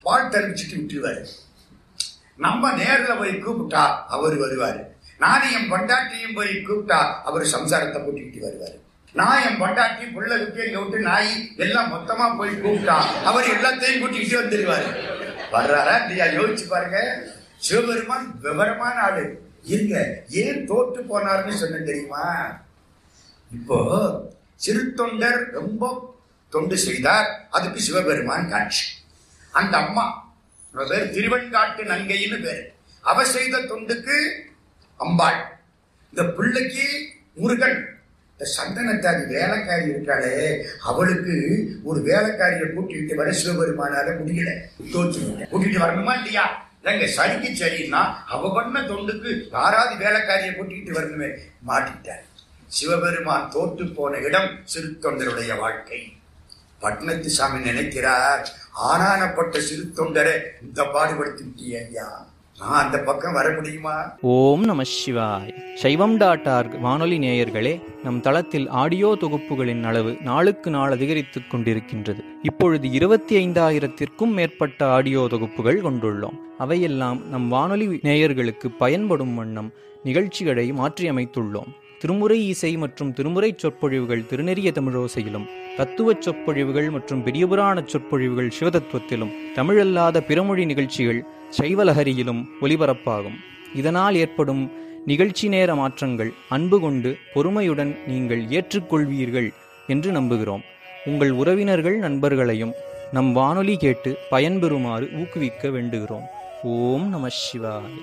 வாழ்த்து அறிவிச்சுட்டு விட்டுருவாரு நம்ம நேர்ல போய் கூப்பிட்டா அவர் வருவாரு நான் என் பொண்டாட்டியும் போய் கூப்பிட்டா அவர் சம்சாரத்தை கூட்டிக்கிட்டு வருவாரு நான் என் பொண்டாட்டி புள்ள குட்டி எங்க விட்டு நாய் எல்லாம் மொத்தமா போய் கூப்பிட்டா அவர் எல்லாத்தையும் கூட்டிக்கிட்டு வந்துருவாரு வர்றாரா இல்லையா யோசிச்சு பாருங்க சிவபெருமான் விவரமான ஆளு இருங்க ஏன் தோற்று போனார்னு சொன்ன தெரியுமா இப்போ சிறு தொண்டர் ரொம்ப தொண்டு செய்தார் அதுக்கு சிவபெருமான் காட்சி அந்த அம்மா அவ பேர் திருவெண்காட்டு நங்கைன்னு பேரு அவ செய்த தொண்டுக்கு அம்பாள் இந்த பிள்ளைக்கு முருகன் இந்த சந்தனத்தாதி வேலைக்காரி இருக்காளே அவளுக்கு ஒரு வேலைக்காரியை கூட்டிட்டு வர சிவபெருமானால முடியல தோற்று கூட்டிட்டு வரணுமா இல்லையா இல்லைங்க சரிக்கு சரின்னா அவ பண்ண தொண்டுக்கு யாராவது வேலைக்காரியை கூட்டிட்டு வரணுமே மாட்டிட்டார் சிவபெருமான் தோற்று போன இடம் சிறு தொண்டருடைய வாழ்க்கை பட்னத்து சாமி நினைக்கிறார் ஆனானப்பட்ட சிறு தொண்டரை இந்த பாடுபடுத்தி விட்டியே ஐயா நான் அந்த பக்கம் வர முடியுமா ஓம் நம சிவாய் சைவம் டாட் ஆர்க் வானொலி நேயர்களே நம் தளத்தில் ஆடியோ தொகுப்புகளின் அளவு நாளுக்கு நாள் அதிகரித்துக் கொண்டிருக்கின்றது இப்பொழுது இருபத்தி ஐந்தாயிரத்திற்கும் மேற்பட்ட ஆடியோ தொகுப்புகள் கொண்டுள்ளோம் அவையெல்லாம் நம் வானொலி நேயர்களுக்கு பயன்படும் வண்ணம் நிகழ்ச்சிகளை மாற்றியமைத்துள்ளோம் திருமுறை இசை மற்றும் திருமுறை சொற்பொழிவுகள் திருநெறிய தமிழோசையிலும் தத்துவச் சொற்பொழிவுகள் மற்றும் பெரியபுராண சொற்பொழிவுகள் சிவதத்துவத்திலும் தமிழல்லாத பிறமொழி நிகழ்ச்சிகள் சைவலஹரியிலும் ஒலிபரப்பாகும் இதனால் ஏற்படும் நிகழ்ச்சி நேர மாற்றங்கள் அன்பு கொண்டு பொறுமையுடன் நீங்கள் ஏற்றுக்கொள்வீர்கள் என்று நம்புகிறோம் உங்கள் உறவினர்கள் நண்பர்களையும் நம் வானொலி கேட்டு பயன்பெறுமாறு ஊக்குவிக்க வேண்டுகிறோம் ஓம் நம சிவாய்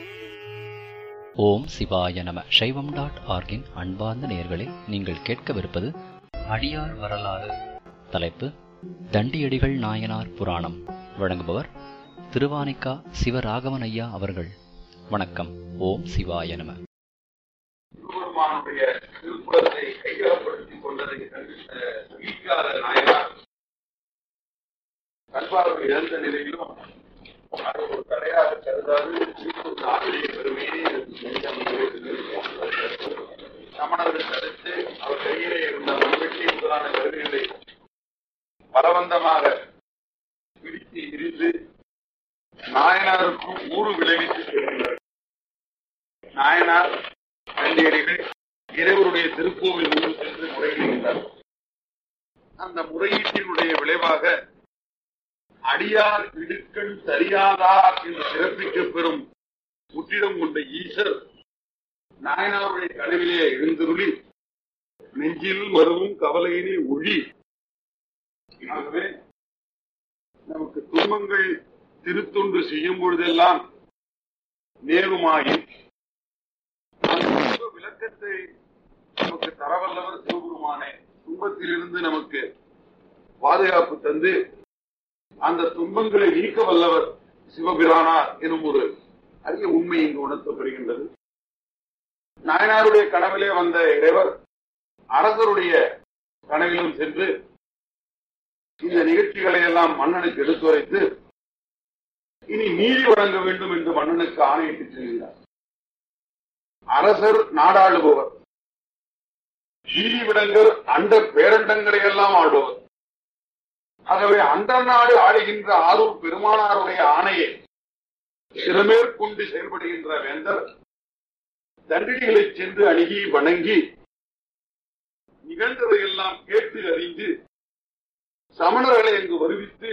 ஓம் சிவாய நம சைவம் டாட் ஆர்கின் அன்பார்ந்த நேயர்களே நீங்கள் கேட்கவிருப்பது அடியார் வரலாறு தலைப்பு தண்டியடிகள் நாயனார் புராணம் வழங்குபவர் திருவானிக்கா சிவராகவன் ஐயா அவர்கள் வணக்கம் ஓம் சிவாய நம பெருமானுடைய திருக்குறளை கையகப்படுத்திக் கொண்டதை கண்டித்த வீக்காத நாயனார் கல்வாறு இழந்த நிலையிலும் அது ஒரு தடையாக கருதாது திருப்பூர் நாடுடைய பெருமையை சமணர்கள் தடுத்து அவர் கையிலே இருந்த மண்வெட்டி முதலான கருவிகளை பலவந்தமாக பிடித்து இருந்து நாயனாருக்கும் ஊறு விளைவித்து செல்கின்றனர் நாயனார் கண்டியடிகள் இறைவருடைய திருக்கோவில் முன்பு சென்று முறையிடுகின்றார் அந்த முறையீட்டினுடைய விளைவாக அடியார் இடுக்கள் சரியாதார் என்று சிறப்பிக்கப் பெறும் புற்றிடம் கொண்ட ஈசர் நாயனாருடைய கனவிலே எழுந்துருளி நெஞ்சில் வருவும் கவலையினை ஒழி ஆகவே நமக்கு துன்பங்கள் திருத்தொண்டு செய்யும் பொழுதெல்லாம் நேருமாயின் அந்த விளக்கத்தை நமக்கு தரவல்லவர் சிவபெருமானே துன்பத்திலிருந்து நமக்கு பாதுகாப்பு தந்து அந்த துன்பங்களை நீக்க வல்லவர் சிவபிரானார் எனும் ஒரு அரிய உண்மை இங்கு உணர்த்தப்படுகின்றது நாயனாருடைய கனவிலே வந்த இறைவர் அரசருடைய கனவிலும் சென்று இந்த நிகழ்ச்சிகளை எல்லாம் மன்னனுக்கு எடுத்துரைத்து இனி நீதி வழங்க வேண்டும் என்று மன்னனுக்கு ஆணையிட்டு செல்கிறார் அரசர் நாடாளுபவர் நீதி விடங்கர் அண்ட பேரண்டங்களை எல்லாம் ஆடுபவர் ஆகவே அண்ட நாடு ஆளுகின்ற ஆரூர் பெருமானாருடைய ஆணையை சிறமேற்கொண்டு செயல்படுகின்ற வேந்தர் தண்டிகளை சென்று அணுகி வணங்கி நிகழ்ந்ததையெல்லாம் கேட்டு அறிந்து சமணர்களை அங்கு வருவித்து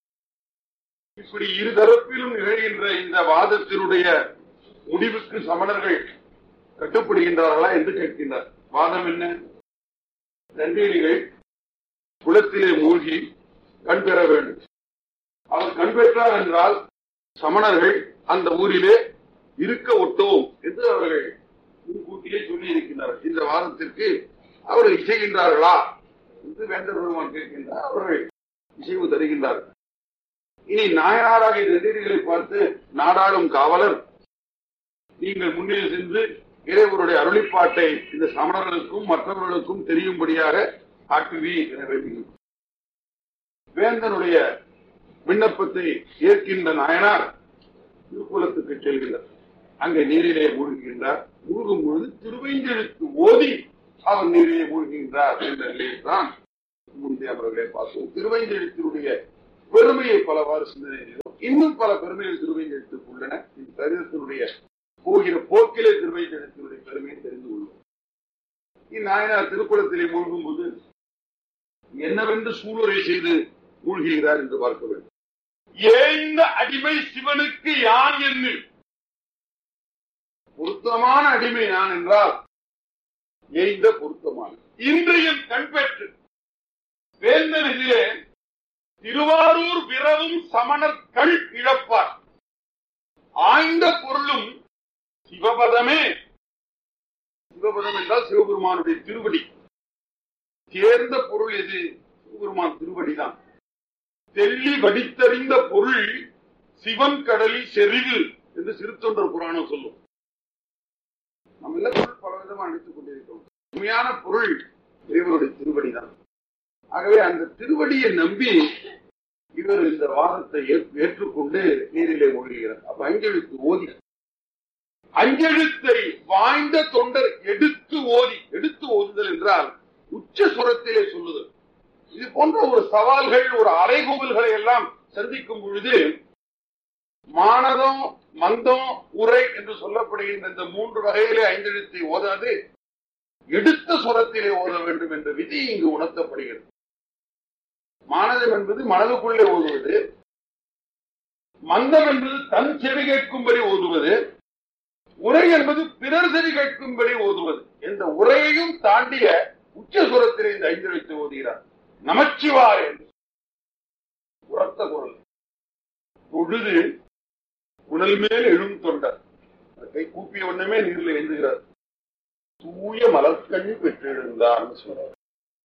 இப்படி இருதரப்பிலும் நிகழ்கின்ற இந்த வாதத்தினுடைய முடிவுக்கு சமணர்கள் கட்டுப்படுகின்றார்களா என்று கேட்கின்றார் வாதம் என்ன தண்டீரிகள் குளத்திலே மூழ்கி கண் பெற வேண்டும் அவர் கண் பெற்றார் என்றால் சமணர்கள் அந்த ஊரிலே இருக்க ஒட்டோம் என்று அவர்கள் முன்கூட்டியே சொல்லி இருக்கின்றனர் இந்த வாதத்திற்கு அவர்கள் இசைகின்றார்களா என்று வேந்தர் பெருமான் கேட்கின்றார் அவர்கள் இசைவு தருகின்றார்கள் இனி நாயனாராக எதிரிகளை பார்த்து நாடாளும் காவலர் நீங்கள் முன்னில் சென்று இறைவருடைய அருளிப்பாட்டை இந்த சமணர்களுக்கும் மற்றவர்களுக்கும் தெரியும்படியாக ஆக்குவி என வேண்டுகிறோம் வேந்தனுடைய விண்ணப்பத்தை ஏற்கின்ற நாயனார் திருக்குளத்துக்கு செல்கிறார் அங்கே நீரிலே மூழ்குகின்றார் மூழ்கும் பொழுது திருவைந்தெழுத்து ஓதி அவர் நீரிலே மூழ்குகின்றார் என்ற நிலையில் தான் முந்தைய அவர்களை பார்த்தோம் திருவைந்தெழுத்தினுடைய பெருமையை பலவாறு சிந்தனை செய்தோம் இன்னும் பல பெருமைகள் திருவைந்தெழுத்துக்கு உள்ளன இந்த சரிதத்தினுடைய போகிற போக்கிலே திருவைந்தெழுத்தினுடைய பெருமையை தெரிந்து கொள்வோம் இந்நாயனார் திருக்குளத்திலே மூழ்கும் போது என்னவென்று சூளுரை செய்து மூழ்கிறார் என்று பார்க்க வேண்டும் ஏந்த அடிமை சிவனுக்கு யான் என்று பொருத்தமான அடிமை நான் என்றால் ஏய்ந்த பொருத்தமான இன்றைய கண் பெற்று வேந்தனிலே திருவாரூர் விரவும் சமணர் கள் இழப்பார் ஆய்ந்த பொருளும் சிவபதமே சிவபதம் என்றால் சிவபெருமானுடைய திருவடி தேர்ந்த பொருள் எது சிவபெருமான் திருவடிதான் தெள்ளி வடித்தறிந்த பொருள் சிவன் கடலில் செறிவு என்று சிறுத்தொண்டர் புராணம் சொல்லும் நம்ம எல்லா பொருள் பல விதமா அழைத்துக் கொண்டிருக்கிறோம் உண்மையான பொருள் இறைவனுடைய திருவடிதான் ஆகவே அந்த திருவடியை நம்பி இவர் இந்த வாதத்தை ஏற்- ஏற்றுக்கொண்டு நீரிலே மூழ்கிறார் அப்ப அஞ்செழுத்து ஓதி அஞ்செழுத்தை வாய்ந்த தொண்டர் எடுத்து ஓதி எடுத்து ஓதுதல் என்றால் உச்ச சுரத்திலே சொல்லுதல் இது போன்ற ஒரு சவால்கள் ஒரு அறைகூவல்களை எல்லாம் சந்திக்கும் பொழுது மானதம் மந்தம் உரை என்று சொல்லப்படுகின்ற இந்த மூன்று வகையிலே ஐந்தெழுத்தை ஓதாது எடுத்த சுரத்திலே ஓத வேண்டும் என்ற விதி இங்கு உணர்த்தப்படுகிறது மானதம் என்பது மனதுக்குள்ளே ஓதுவது மந்தம் என்பது தன் செவி கேட்கும்படி ஓதுவது உரை என்பது பிறர் செவி கேட்கும்படி ஓதுவது இந்த உரையையும் தாண்டிய உச்ச சுரத்திலே இந்த ஐந்தெழுத்தை ஓதுகிறார் நமச்சிவாய என்று உரத்த குரல் தொழுது உடல் மேல் எழும் தொண்டர் அந்த கை கூப்பிய உடனே நீரில் எழுந்துகிறார் தூய மலர்கண் பெற்றெழுந்தார் சொல்றார்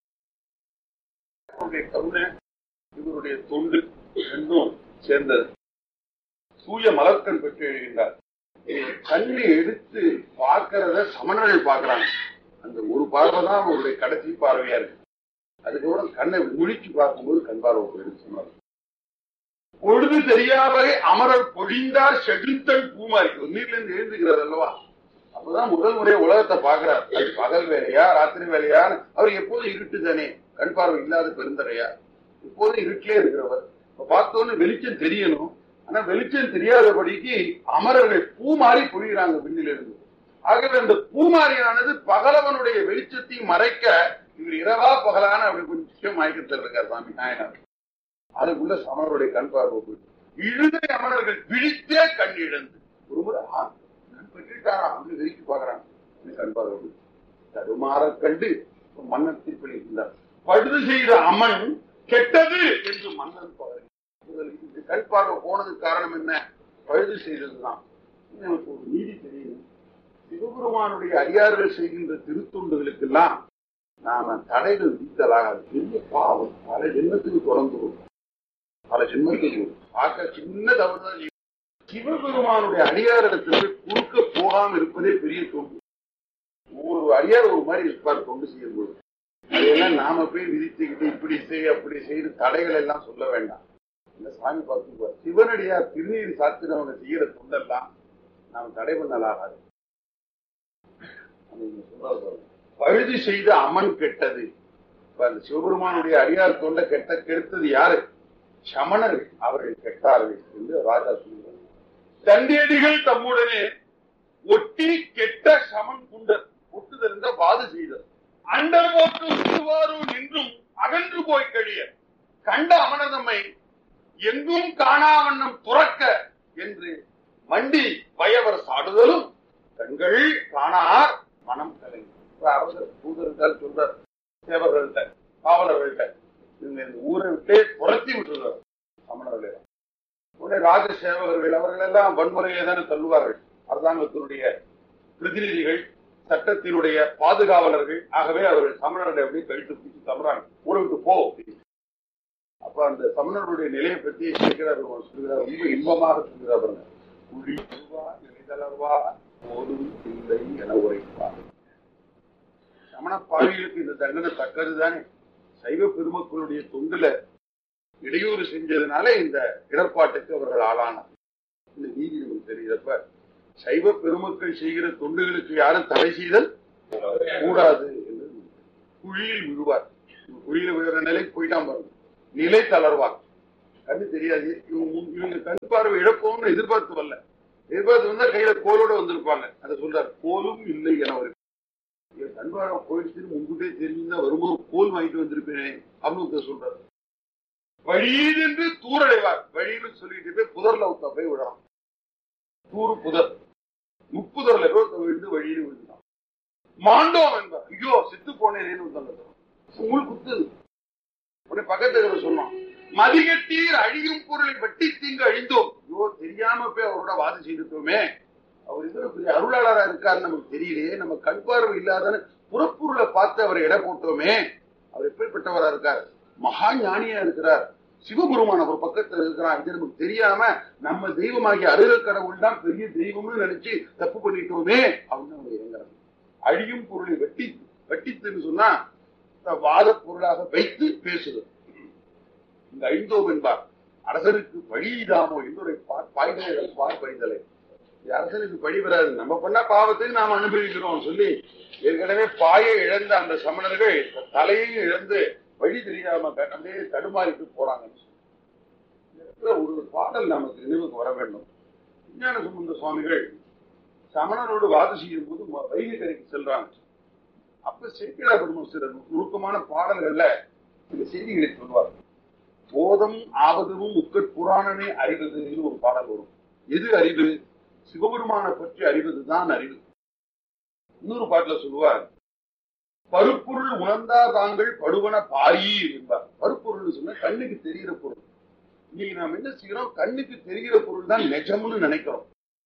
இவருடைய கருணை இவருடைய தொண்டு ரெண்டும் சேர்ந்தது தூய மலர்கண் பெற்று எழுகின்றார் கண்ணை எடுத்து பார்க்கிறத சமணர்கள் பார்க்கறாங்க அந்த ஒரு பார்வை தான் அவருடைய கடைசி பார்வையா இருக்கு அதுக்கப்புறம் கண்ணை முழிச்சு பார்க்கும்போது கண் பார்வை போயிடுச்சு சொன்னார் பொழுது தெரியாதவரை அமரர் பொழிந்தார் செழித்தல் பூமாரி ஒரு நீர்ல இருந்து எழுந்துகிறார் அல்லவா அப்பதான் முதல் முறை உலகத்தை பாக்குறார் அது பகல் வேலையா ராத்திரி வேலையா அவர் எப்போதும் இருட்டு தானே கண் பார்வை இல்லாத பெருந்தரையா எப்போதும் இருட்டிலே இருக்கிறவர் இப்ப பார்த்தோன்னு வெளிச்சம் தெரியணும் ஆனா வெளிச்சம் தெரியாதபடிக்கு அமரர்கள் பூமாறி பொழிகிறாங்க விண்ணிலிருந்து ஆகவே அந்த பூமாரியானது பகலவனுடைய வெளிச்சத்தை மறைக்க இவர் இரவா பகலான அப்படி கொஞ்சம் மயக்கத்தில் இருக்கார் சாமி நாயனார் அதுக்குள்ள சமணருடைய கண் பார்வை போயிட்டு இழுதை அமரர்கள் பிடித்தே கண் இழந்து ஒரு முறை ஆ, கண் பெற்றுட்டாரா அப்படி விரிச்சு பாக்குறாங்க இந்த கண் பார்வை போயிட்டு. தடுமாற கண்டு மன்னன் தீர்ப்பளிக்கின்றார் படுது செய்த அம்மன் கெட்டது என்று மன்னன் பாரு இந்த கண் பார்வை போனதுக்கு காரணம் என்ன பழுது செய்ததுதான் எனக்கு ஒரு நீதி தெரியும் சிவபெருமானுடைய அடியார்கள் செய்கின்ற திருத்தொண்டுகளுக்கெல்லாம் நாம தடைகள் விதித்தலாகாது பெரிய பாவம் பல ஜென்மத்துக்கு தொடர்ந்து வரும். பல ஜென்மத்துக்கு வரும். பார்க்க சின்ன தவறு தான் செய்யும். சிவபெருமானுடைய அடியாரிடத்திற்கு குறுக்க போகாம இருப்பதே பெரிய தொண்டு ஒரு அடியார் ஒரு மாதிரி இருப்பார் தொண்டு செய்யும் போது அதையெல்லாம் நாம போய் விதித்துக்கிட்டு இப்படி செய் அப்படி செய்து தடைகள் எல்லாம் சொல்ல வேண்டாம் இந்த சாமி பார்த்து சிவனடியார் திருநீர் சாத்தினவங்க செய்யற தொண்டெல்லாம் நாம் தடை பண்ணலாகாது அது இங்க சொல்றாரு பாருங்க. பழுது செய்த அமன் கெட்டது இப்ப அந்த சிவபெருமானுடைய அடியார் தொண்டை கெட்ட கெடுத்தது யாரு சமணர்கள் அவர்கள் கெட்டார்கள் என்று ராஜா சொல்லுவார் தண்டியடிகள் தம்முடனே ஒட்டி கெட்ட சமன் குண்டர் ஒட்டுதல் என்ற வாது செய்தல் அண்டர் போற்றும் திருவாரூர் நின்றும் அகன்று போய் கழிய கண்ட அமனதம்மை எங்கும் காணாவண்ணம் துறக்க என்று மண்டி பயவர் சாடுதலும் கண்கள் காணார் மனம் கலைஞர் அரசர் தூதர்கள் சொல்றார் சேவர்கள்ட்ட காவலர்கள்ட்ட இவங்க இந்த ஊரை விட்டே துரத்தி விட்டுருவார் சமணர்களை உடனே ராஜ சேவகர்கள் அவர்கள் எல்லாம் வன்முறையை தானே தள்ளுவார்கள் அரசாங்கத்தினுடைய பிரதிநிதிகள் சட்டத்தினுடைய பாதுகாவலர்கள் ஆகவே அவர்கள் சமணர்களை அப்படியே கழித்து பிடிச்சு தம்புறாங்க ஊரை விட்டு போ அப்படின்னு. அப்ப அந்த சமணர்களுடைய நிலையை பற்றி கேட்கிறார் சொல்கிறார் ரொம்ப இன்பமாக சொல்கிறார் பாருங்க குழி உருவா, நிலைதளர்வா போதும் இல்லை என உரைப்பார் சமண பாவிகளுக்கு இந்த தண்டனை தக்கதுதானே சைவ பெருமக்களுடைய தொண்டுல இடையூறு செஞ்சதுனால இந்த இடர்பாட்டுக்கு அவர்கள் ஆளானார் இந்த நீதி நமக்கு தெரியுதப்ப சைவ பெருமக்கள் செய்கிற தொண்டுகளுக்கு யாரும் தடை செய்தல் கூடாது என்று குழியில் விழுவார் குழியில விழுற நிலைக்கு போயிட்டான் பாருங்க நிலை தளர்வார் கண்ணு தெரியாது இவங்க முன்- இவங்க கண் பார்வை இழப்போம்னு எதிர்பார்த்து வரல எதிர்பார்த்து வந்தா கையில கோலோட வந்திருப்பாங்க அதை சொல்றாரு கோலும் இல்லை என ஒரு என் கண் பார்வை போயிடுச்சுன்னு முன்கூட்டியே தெரிஞ்சுதான் வரும்போது கோல் வாங்கிட்டு வந்திருப்பேனே அப்படின்னு ஒருத்தர் சொல்றாரு வழியென்று தூரடைவார் வழின்னு சொல்லிட்டு போய் புதர்ல ஒருத்தன் போய் விடலாம் தூரு புதர் முப்புதர்ல போய் ஒருத்தன் விழுந்து வழியில் விழுந்தான் மாண்டோம் என்பார் ஐயோ செத்து போனேன்னு ஒருத்தன் உங்களுக்கு குத்துது உடனே பக்கத்துல இருக்கிறவன் சொன்னான் மதிகட்டீர் அழியும் பொருளை வெட்டி தீங்கு அழிந்தோம் ஐயோ தெரியாம போய் அவரோட வாதம் செய்துட்டோமே அவர் இவ்வளவு பெரிய அருளாளரா இருக்காரு நமக்கு தெரியலையே நம்ம கண் பார்வை இல்லாதான புறப்பொருளை பார்த்து அவரை எடை போட்டோமே அவர் எப்படிப்பட்டவரா இருக்கார் மகா ஞானியா இருக்கிறார் சிவபெருமான் அவர் பக்கத்துல இருக்கிறான் இது நமக்கு தெரியாம நம்ம தெய்வமாகிய அருகல் கடவுள் தான் பெரிய தெய்வம்னு நினைச்சு தப்பு பண்ணிட்டோமே அப்படின்னு அவர் இறங்குறார் அழியும் பொருளை வெட்டி வெட்டித்துன்னு சொன்னா வாத பொருளாக வைத்து பேசுது இந்த ஐந்தோம் என்பார் அரசனுக்கு வழியிடாமோ இன்னொரு பாய்தலை பார் பழிதலை இது அரசனுக்கு பழி வராது நம்ம பண்ண பாவத்துக்கு நாம் அனுபவிக்கிறோம் சொல்லி ஏற்கனவே பாயை இழந்த அந்த சமணர்கள் தலையையும் இழந்து வழி தெரியாம க- அப்படியே தடுமாறிட்டு போறாங்க இந்த இடத்துல ஒரு பாடல் நமக்கு நினைவுக்கு வர வேண்டும் விஞ்ஞான சுமந்த சுவாமிகள் சமணரோடு வாதம் செய்யும் போது ம- வைகை கரைக்கு செல்றாங்க அப்ப சேக்கிழா பெருமாள் சில நுணுக்கமான பாடல்கள்ல சில செய்திகளை சொல்வார் போதம் ஆபதமும் முக்கட் புராணனே அறிவதுன்னு ஒரு பாடல் வரும் எது அறிவு சிவபெருமானை பற்றி அறிவதுதான் அறிவு இன்னொரு பாட்டுல சொல்லுவார் பருப்பொருள் உணர்ந்தார் தாங்கள் படுவன பாரீர் என்பார் பருப்பொருள் சொன்னா கண்ணுக்கு தெரிகிற பொருள் இன்னைக்கு நாம் என்ன செய்யறோம் கண்ணுக்கு தெரிகிற பொருள் தான் நிஜம்னு நினைக்கிறோம்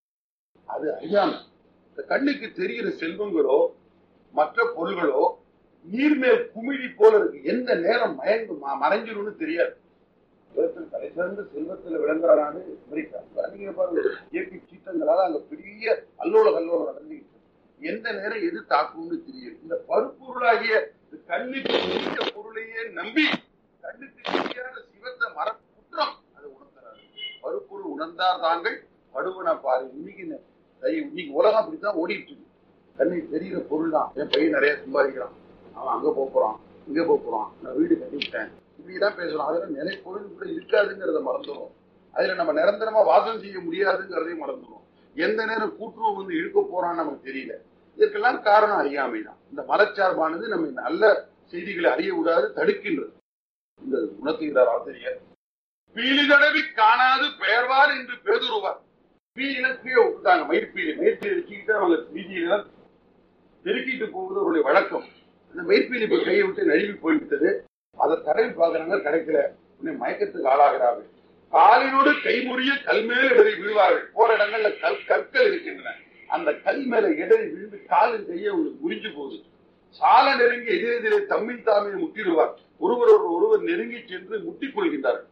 அது அறியாம இந்த கண்ணுக்கு தெரிகிற செல்வங்களோ மற்ற பொருள்களோ நீர்மேல் குமிழி போல இருக்கு எந்த நேரம் மயங்கு ம- மறைஞ்சிரும்னு தெரியாது உலகத்தில் தலை சிறந்த செல்வத்தில் விளங்குறாரு அமெரிக்கா அங்க நீங்க பாருங்க இயற்கை சீற்றங்களால அங்க பெரிய அல்லோல கல்லோலம் நடந்துகிட்டு இருக்கு. எந்த நேரம் எது தாக்கும்னு தெரியும் இந்த பருப்பொருளாகிய இந்த கண்ணுக்கு தெரிந்த பொருளையே நம்பி கண்ணுக்கு தெரியாத சிவந்த மர குற்றம் அதை உணர்த்துறாரு பருப்பொருள் உணர்ந்தார் தாங்கள் படுவன பாரு இன்னைக்கு இந்த- தயவு- இன்னைக்கு உலகம் அப்படித்தான் ஓடிட்டு இருக்கு கண்ணுக்கு தெரிகிற பொருள் தான் என் பையன் நிறைய சம்பாதிக்கிறான் அவன் அங்க போப் போறான் இங்க போப் போறான் நான் வீடு கட்டிவிட்டேன் இப்படிதான் பேசுறோம் அதுல நிலை பொருள் கூட இருக்காதுங்கிறத மறந்துடும் அதுல நம்ம நிரந்தரமா வாசம் செய்ய முடியாதுங்கிறதையும் மறந்துடும் எந்த நேரம் கூட்டுறவு வந்து இழுக்க போறான்னு நமக்கு தெரியல இதற்கெல்லாம் காரணம் அறியாமை தான் இந்த மதச்சார்பானது நம்ம நல்ல செய்திகளை அறிய விடாது தடுக்கின்றது இந்த உணர்த்துகிறார் ஆசிரியர் பீலி தடவி காணாது பெயர்வார் என்று பேதுருவார் பீலின கீழே விட்டுட்டாங்க மயிர்பீலி மயிர்பீலி வச்சுக்கிட்டு அவங்க வீதியில பெருக்கிட்டு போவது அவருடைய வழக்கம் அந்த மயிர்பீலி இப்ப கையை விட்டு நழுவி போய்விட்டது அதை தடவி பார்க்கறாங்க கிடைக்கல உடனே மயக்கத்துக்கு ஆளாகிறார்கள் காலினோடு கைமுறிய கல் மேல இடறி விழுவார்கள் போற இடங்கள்ல கல் கற்கள் இருக்கின்றன அந்த கல் மேல இடறி விழுந்து காலின் கையை உங்களுக்கு முறிஞ்சு போகுது சால நெருங்கி எதிரெதிரே தம்மில் தாமே முட்டிடுவார் ஒருவர் ஒரு ஒருவர் நெருங்கி சென்று முட்டிக் கொள்கின்றார்கள்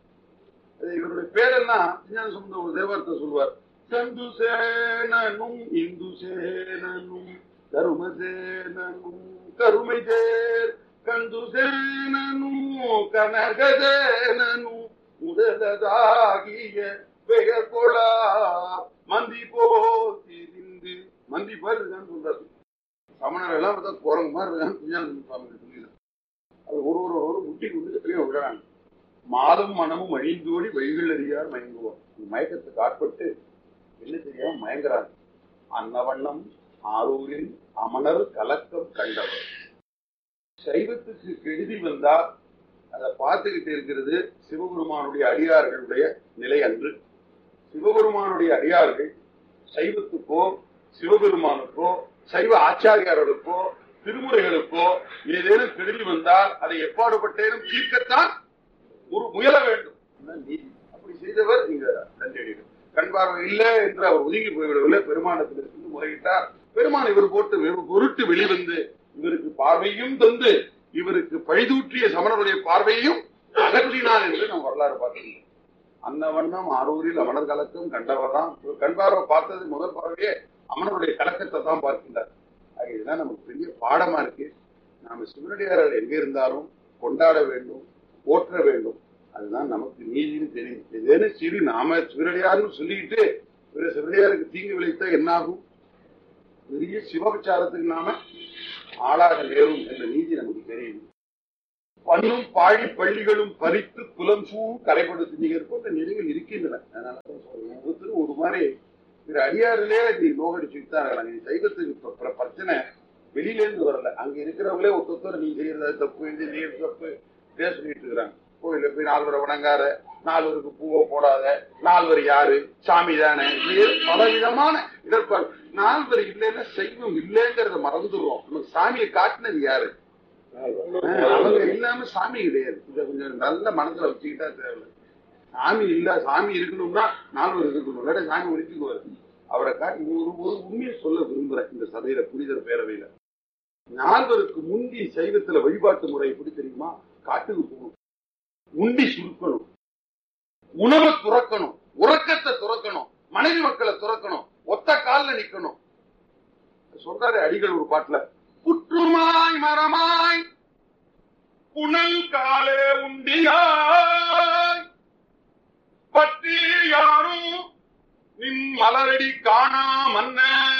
அது இவருடைய பேரெல்லாம் விஞ்ஞான சுமந்த ஒரு தேவாரத்தை சொல்வார் சந்து சேனனும் இந்து சேனனும் தருமசேனனும் கருமை தேர் கந்து சேனனும் கனகதேனனும் முதலதாகிய பெயர் கொளா மந்தி போல் திரிந்து மந்தி பேர் இருக்கான்னு சொல்றாரு சமணர் எல்லாம் பார்த்தா குரங்கு மாதிரி இருக்கான்னு விஞ்ஞான சுவாமி சொல்லிடுறாரு அது ஒரு ஒரு ஒரு முட்டி கொண்டு எப்படியோ விடுறாங்க மாலும் மனமும் அழிந்தோடி வழிகள் அறியார் மயங்குவோம் இந்த மயக்கத்துக்கு ஆட்பட்டு என்ன தெரியாம மயங்குறாங்க அன்னவண்ணம் ஆரூரில் அமணர் கலக்கம் கண்டவர் சைவத்துக்கு கெடுதி வந்தா அதை பார்த்துக்கிட்டு இருக்கிறது சிவபெருமானுடைய அடியார்களுடைய நிலை அன்று சிவபெருமானுடைய அடியார்கள் சைவத்துக்கோ சிவபெருமானுக்கோ சைவ ஆச்சாரியார்களுக்கோ திருமுறைகளுக்கோ ஏதேனும் கெடுதி வந்தால் அதை எப்பாடுபட்டேனும் தீர்க்கத்தான் ஒரு முயல வேண்டும் இதுதான் நீதி அப்படி செய்தவர் இங்க தண்டடிகள் கண் பார்வை இல்லை என்று அவர் ஒதுங்கி போய்விடவில்லை பெருமானத்தில் இருந்து முறையிட்டார் பெருமான் இவர் போட்டு வெறு- பொருட்டு வெளிவந்து இவருக்கு பார்வையும் தந்து இவருக்கு பழிதூற்றிய சமணருடைய பார்வையையும் அகற்றினார் என்று நாம் வரலாறு பார்க்கிறோம் அந்த வண்ணம் ஆரூரில் அமணர் கலக்கம் கண்டவர் தான் கண் பார்வை பார்த்தது முதல் பார்வையே அமணருடைய கலக்கத்தை தான் பார்க்கின்றார் ஆக இதுதான் நமக்கு பெரிய பாடமா இருக்கு நாம சிவனடியார்கள் எங்க இருந்தாலும் கொண்டாட வேண்டும் போற்ற வேண்டும் அதுதான் நமக்கு நீதினு தெரியும் ஏதேனும் சிறு நாம சிவனடியார்னு சொல்லிக்கிட்டு பிற சிவனடியாருக்கு தீங்கு விளைத்தா என்ன ஆகும் பெரிய சிவபச்சாரத்துக்கு நாம ஆளாக நேரும் என்ற நீதி நமக்கு தெரியும் பண்ணும் பாழி பள்ளிகளும் பறித்து புலம் சூ கரைப்படுத்தி நீங்க போன்ற நெறிகள் இருக்கின்றன அதனால தான் சொல்றேன். ஒவ்வொருத்தரும் ஒரு மாதிரி திரு அடியாரிலே நீ நோகடிச்சுட்டு தான் இருக்கிறாங்க நீ சைவத்துக்கு இப்ப பிர- பிரச்சனை வெளியில இருந்து வரல அங்க இருக்கிறவங்களே ஒருத்தர் நீ செய்யறது தப்பு இது செய்யறது தப்பு பேசிட்டு இருக்கிறாங்க கோயில போய் நால்வரை வணங்காத நால்வருக்கு பூவை போடாத நால்வர் யாரு சாமி தானே இப்படியே பலவிதமான இடர்பாடு நால்வர் இல்லைன்னா சைவம் இல்லைங்கிறத மறந்துடுறோம் நமக்கு சாமியை காட்டினது யாரு ஆஹ் அவங்க இல்லாம சாமி கிடையாது இத கொஞ்சம் நல்ல மனசுல வச்சுக்கிட்டா தேவை சாமி இல்ல சாமி இருக்கணும்னா நால்வர் இருக்கணும் இல்லாட்டி சாமி ஒழிச்சுக்குவாரு அவரை காட்டி ஒரு ஒரு உண்மையை சொல்ல விரும்புறேன் இந்த சபையில புனிதர் பேரவையில நால்வருக்கு முந்தி சைவத்துல வழிபாட்டு முறை எப்படி தெரியுமா காட்டுக்கு போகணும் உண்டி சுருக்கணும் உணவை துறக்கணும் உறக்கத்தை துறக்கணும் மனைவி மக்களை துறக்கணும் ஒத்த கால்ல நிக்கணும் சொல்றாரு அடிகள் ஒரு பாட்டுல புற்றுமாய் மரமாய் புனல் காலே உண்டியாய் பற்றி யாரும் நின் மலரடி காணா மன்ன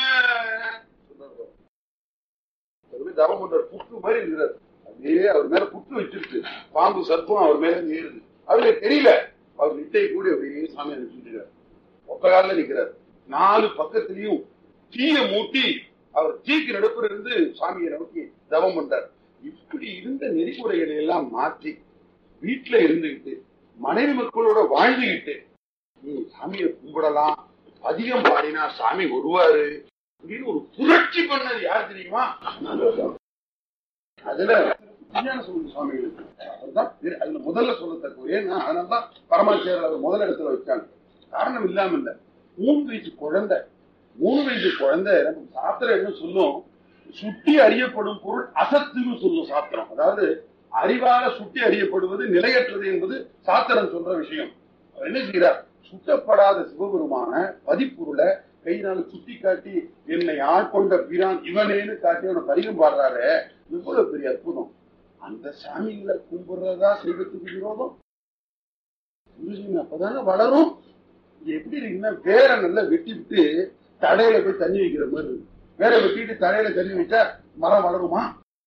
தவம் பண்றார் புற்று மாதிரி இருக்கிறார் அப்படியே அவர் மேல புற்று வச்சிருக்கு பாம்பு சர்ப்பம் அவர் மேல இருந்து ஏறுது அவருக்கு தெரியல அவர் நிட்டை கூடி அப்படியே சாமி அனுப்பிச்சுட்டார் ஒத்த காலில் நிக்கிறார் நாலு பக்கத்திலையும் தீய மூட்டி அவர் தீக்கு நடுப்புல இருந்து சாமியை நோக்கி தவம் பண்றார் இப்படி இருந்த நெறிமுறைகளை எல்லாம் மாற்றி வீட்டுல இருந்துகிட்டு மனைவி மக்களோட வாழ்ந்துகிட்டு நீ சாமியை கும்பிடலாம் அதிகம் பாடினா சாமி வருவாரு அப்படின்னு ஒரு புரட்சி பண்ணது யார் தெரியுமா அதுல விஞ்ஞான சுவாமி சுவாமிகளுக்கு அதுதான் இது- அதுல முதல்ல சொல்லத்தக்க ஏன்னா அதனாலதான் பரமாச்சாரியர் அவர் முதல் இடத்துல வச்சாங்க காரணம் இல்லாம இல்ல மூணு வயசு குழந்தை மூணு வயசு குழந்தை நமக்கு சாஸ்திரம் என்ன சொல்லும் சுட்டி அறியப்படும் பொருள் அசத்துன்னு சொல்லும் சாஸ்திரம் அதாவது அறிவால சுட்டி அறியப்படுவது நிலையற்றது என்பது சாஸ்திரம் சொல்ற விஷயம் அவர் என்ன செய்யறார் சுட்டப்படாத சிவபெருமான பதிப்பொருளை கையினால சுட்டி காட்டி என்னை ஆட்கொண்ட பிரான் இவனேன்னு காட்டி அவனை பரிகம் பாடுறாரு இவ்வளவு பெரிய அற்புதம் அந்த சாமிகளை கும்பிடுறதா செய்வத்துக்கு விரோதம் புரிஞ்சுங்க, அப்பதானே வளரும் இது எப்படி இருக்குன்னா வேற நல்லா வெட்டி விட்டு தடையில போய் தண்ணி வைக்கிற மாதிரி இருக்கு வேற வெட்டிட்டு தடையில தண்ணி வச்சா மரம் வளருமா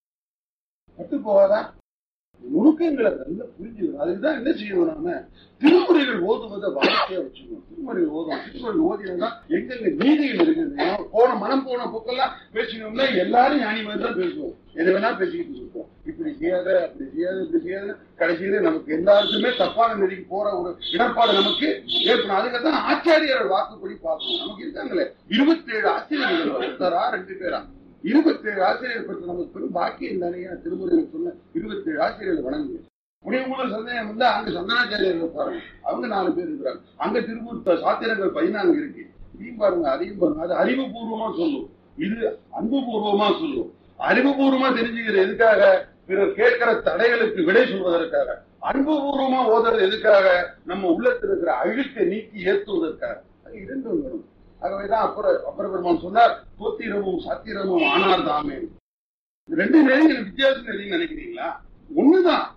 பட்டு போகாதா நுணுக்கங்களை நல்லா புரிஞ்சுக்கணும் அதுக்குதான் என்ன செய்யணும் நாம திருமுறைகள் ஓதுவதை வாழ்க்கையா வச்சுக்கணும் திருமுறைகள் ஓதும் திருமுறைகள் ஓதினா எங்கெங்க நீதிகள் இருக்குது போன மனம் போன போக்கெல்லாம் பேசினோம்னா எல்லாரும் ஞானி மாதிரி தான் பேசுவோம் எது வேணா பேசிக்கிட்டு இருக்கோம் இப்படி செய்யாத அப்படி செய்யாத இப்படி செய்யாத கடைசியில நமக்கு எல்லாருக்குமே தப்பான நெறிக்கு போற ஒரு இடர்பாடு நமக்கு ஏற்படும் அதுக்கு தான் ஆச்சாரியர் வாக்குப்படி பார்க்கணும் நமக்கு இருக்காங்களே இருபத்தேழு ஆசிரியர்கள் ஒருத்தரா ரெண்டு பேரா இருபத்தேழு ஆசிரியர் பெற்ற நமக்கு பெரும் பாக்கியம் தானே திருமுறையில் சொன்ன இருபத்தேழு ஆசிரியர்கள் வணங்குங்க முடிவுமுறை சந்தேகம் வந்து அங்க சந்தனாச்சாரியர்கள் பாருங்க அவங்க நாலு பேர் இருக்கிறாங்க அங்க திருமூர்த்த சாத்திரங்கள் பதினான்கு இருக்கு இதையும் பாருங்க அதையும் பாருங்க அது அறிவுபூர்வமா சொல்லும் இது அன்புபூர்வமா சொல்லும் அறிவுபூர்வமா தெரிஞ்சுக்கிறது எதுக்காக பிறர் கேட்கிற தடைகளுக்கு விடை சொல்வதற்காக அன்புபூர்வமா ஓதுறது எதுக்காக நம்ம உள்ளத்தில் இருக்கிற அழுக்கை நீக்கி ஏற்றுவதற்காக அது இரண்டும் வரும் ஆகவேதான் அப்புறம் அப்புற பெருமான் சொன்னார் தோத்திரமும் சத்திரமும் ஆனார் தாமே இந்த ரெண்டு நெறிகள் வித்தியாசம் நெறின்னு நினைக்கிறீங்களா ஒண்ணுதான்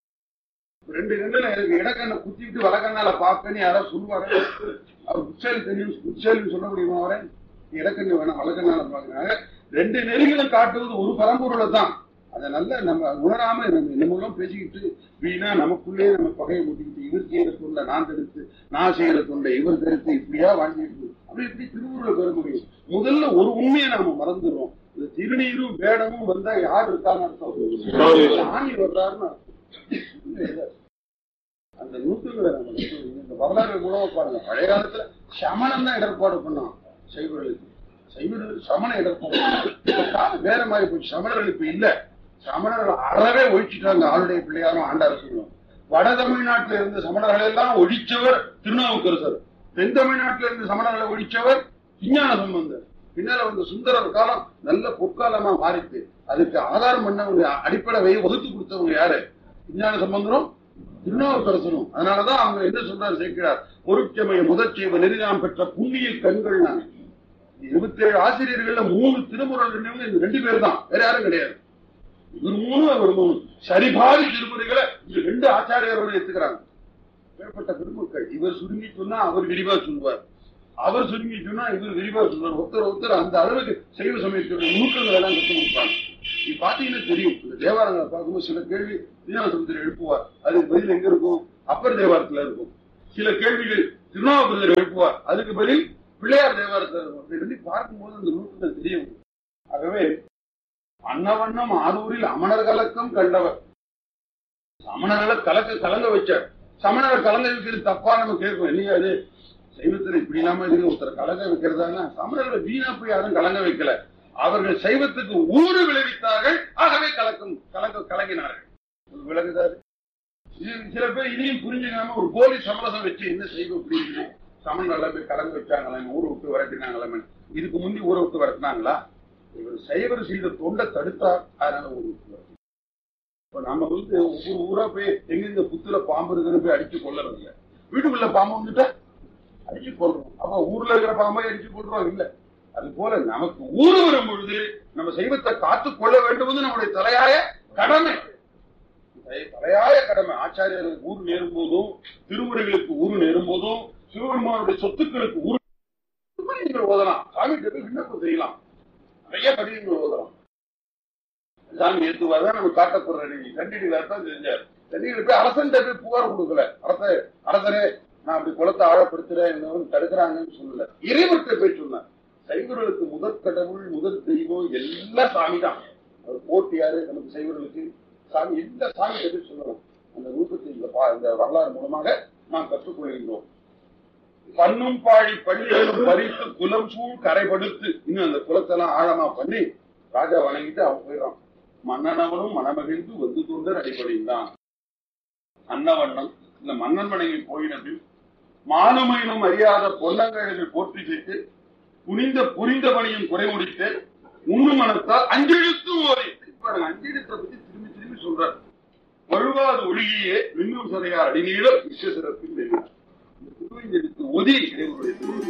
ரெண்டு ரெண்டுல எனக்கு இடக்கண்ணை குத்திட்டு வடக்கண்ணால பாப்பேன்னு யாராவது சொல்லுவாரு அவர் புச்சேரி தெரியும் புச்சேரின்னு சொல்ல முடியுமா அவரே இடக்கண்ணு வேணாம் வடக்கண்ணால பாக்குறாங்க ரெண்டு நெறிகளும் காட்டுவது ஒரு பரம்பொருளை தான் அதை நல்லா நம்ம உணராம நம்ம இந்த மூலம் பேசிக்கிட்டு வீணா நமக்குள்ளே நம்ம பகையை முட்டிக்கிட்டு இவர் செய்யற தொண்டை நான் தடுத்து நான் செய்யற தொண்டை இவர் தடுத்து இப்படியா வாழ்ந்துட்டு அப்படி இப்படி திருவுருளை பெற முடியும் முதல்ல ஒரு உண்மையை நாம மறந்துடுறோம் இந்த திருநீரும் வேடமும் வந்தா யார் இருக்கான்னு அர்த்தம் சாமி வர்றாருன்னு அர்த்தம். அந்த நூற்றுகளை நம்ம கற்றுக்கணும். இந்த வரலாறு கூட பாருங்க பழைய காலத்துல சமணம் தான் இடர்பாடு பண்ணோம் சைவர்களுக்கு சைவர்களுக்கு சமண இடர்பாடு இப்ப காலம் வேற மாதிரி போச்சு சமணர்கள் இப்ப இல்ல சமணர்கள் அறவே ஒழிச்சிட்டாங்க ஆளுடைய பிள்ளையாரும் ஆண்டார் சொல்லுவோம் வட தமிழ்நாட்டில இருந்த சமணர்களை எல்லாம் ஒழிச்சவர் திருநாவுக்கரசர் தென் தமிழ்நாட்டில இருந்த சமணர்களை ஒழிச்சவர் விஞ்ஞான சம்பந்தர் பின்னால வந்த சுந்தரர் காலம் நல்ல பொற்காலமா மாறிட்டு அதுக்கு ஆதாரம் பண்ணவங்க அடிப்படை வகுத்து கொடுத்தவங்க யாரு விஞ்ஞான சம்பந்தரும் திருநாவுக்கரசரும் அதனாலதான் அவங்க என்ன சொல்றாரு சேர்க்கிறார் பொருட்சமய முதற்செய்வ நெறிதாம் பெற்ற புண்ணிய கண்கள் நான் இருபத்தி ஏழு ஆசிரியர்கள்ல மூணு திருமுறை இந்த ரெண்டு பேர் தான் வேற யாரும் கிடையாது இவர் மூணு அவர் மூணு சரிபாதி திருமுறைகளை இந்த ரெண்டு ஆச்சாரியர்கள் எடுத்துக்கிறாங்க ஏற்பட்ட பெருமக்கள் இவர் சுருங்கி சொன்னா அவர் விரிவா சொல்லுவார் அவர் சுருங்கி சொன்னா இவர் விரிவா சொல்றாரு ஒருத்தர் ஒருத்தர் அந்த அளவுக்கு சைவ சமயத்துடைய நுணுக்கங்கள் எல்லாம் கற்றுக் கொடுப்பாங்க நீ பாத்தீங்கன்னா தெரியும் இந்த தேவாரங்களை பார்க்கும்போது சில கேள்வி விஞ்ஞான சமுத்திரம் எழுப்புவார் அதுக்கு பதில் எங்க இருக்கும் அப்பர் தேவாரத்துல இருக்கும் சில கேள்விகள் திருநாவுக்கரசர் எழுப்புவார் அதுக்கு பதில் பிள்ளையார் தேவாரத்துல இருக்கும் அப்படி சொல்லி பார்க்கும்போது அந்த நுணுக்கங்கள் தெரியும் ஆகவே அன்னவண்ணம் ஆரூரில் அமணர் கலக்கம் கண்டவர் சமணர்களை கலக்க கலங்க வச்சார் சமணரை கலங்க வைக்கிறது தப்பா நம்ம கேட்கும் இல்லையா அது சைவத்துல இப்படி இல்லாம இருக்கு ஒருத்தர் கலங்க வைக்கிறதானா சமணர்களை வீணா போய் யாரும் கலங்க வைக்கல அவர்கள் சைவத்துக்கு ஊறு விளைவித்தார்கள் ஆகவே கலக்கம் கலங்க கலங்கினார்கள் உங்களுக்கு விளங்குதாரு இது சில பேர் இதையும் புரிஞ்சுக்காம ஒரு போலி சமரசம் வச்சு என்ன சைவம் புரியுது சமணர்களை போய் கலங்க வச்சாங்களா ஊரை விட்டு விரட்டினாங்களா இதுக்கு முந்தி ஊரை விட்டு விரட்டினாங்களா இவர் சைவர் செய்த தொண்டை தடுத்தார் அதனால ஊரை விட்டு விரட்டினார். இப்ப நம்ம வந்து ஒவ்வொரு ஊரா போய் எங்க இந்த புத்துல பாம்பு இருக்குன்னு போய் அடிச்சு கொள்ளறது இல்ல வீட்டுக்குள்ள பாம்பு வந்துட்டா அடிச்சு கொள்றோம் அப்ப ஊர்ல இருக்கிற பாம்பை அடிச்சு கொள்றோம் இல்ல அது போல நமக்கு ஊரு வரும் பொழுது நம்ம சைவத்தை காத்துக் கொள்ள வேண்டுவது நம்முடைய தலையாய கடமை தலை- தலையாய கடமை ஆச்சாரியர்களுக்கு ஊர் நேரும் போதும் திருமுறைகளுக்கு ஊர் நேரும் போதும் சிவபெருமானுடைய சொத்துக்களுக்கு ஊர் நீங்கள் ஓதலாம் சாமி கிட்ட விண்ணப்பம் செய்யலாம் நிறைய பதிவுகள் ஓதலாம் சாமி ஏத்துவாதான் நம்ம காட்டப்படுற நீங்க கண்டிடியில தான் செஞ்சார் கண்டிடியில போய் அரசன் போய் புகார் கொடுக்கல அரச அரசரே நான் அப்படி குளத்தை ஆழப்படுத்துறேன் என்னை வந்து தடுக்கிறாங்கன்னு சொல்லல இறைவர்கிட்ட போய் சொன்னேன் சைவர்களுக்கு முதற் கடவுள் முதல் தெய்வம் எல்லாம் சாமி தான் அவர் போட்டியாரு நமக்கு சைவர்களுக்கு சாமி எந்த சாமி போய் சொல்லலாம் அந்த ரூபத்தை இந்த பா- இந்த வரலாறு மூலமாக நாம் கற்றுக்கொள்கின்றோம் பண்ணும் பாழி பள்ளிகளும் பறித்து குலம் சூழ் கரைபடுத்து இன்னும் அந்த குலத்தெல்லாம் ஆழமா பண்ணி ராஜா வணங்கிட்டு அவன் போயிடறான் மன்னனவனும் மனமகிழ்ந்து வந்து தொண்டர் அடிப்படைந்தான் அன்னவண்ணம் இந்த மன்னன் வணங்கி போயின பின் மானுமையினும் அறியாத பொன்னங்கழகள் போற்றி செய்து புனிந்த புரிந்த பணியும் குறை முடித்து உண்ணு மனத்தால் அஞ்செழுத்து ஓதி இப்ப அஞ்செழுத்தை பத்தி திரும்பி திரும்பி சொல்றார் வழுவாது ஒழுகியே மின்னும் சதையார் அடிநீளம் விஸ்வசிறப்பில் இந்த திருவஞ்செழுத்து ஒதி இறைவனுடைய திருவடி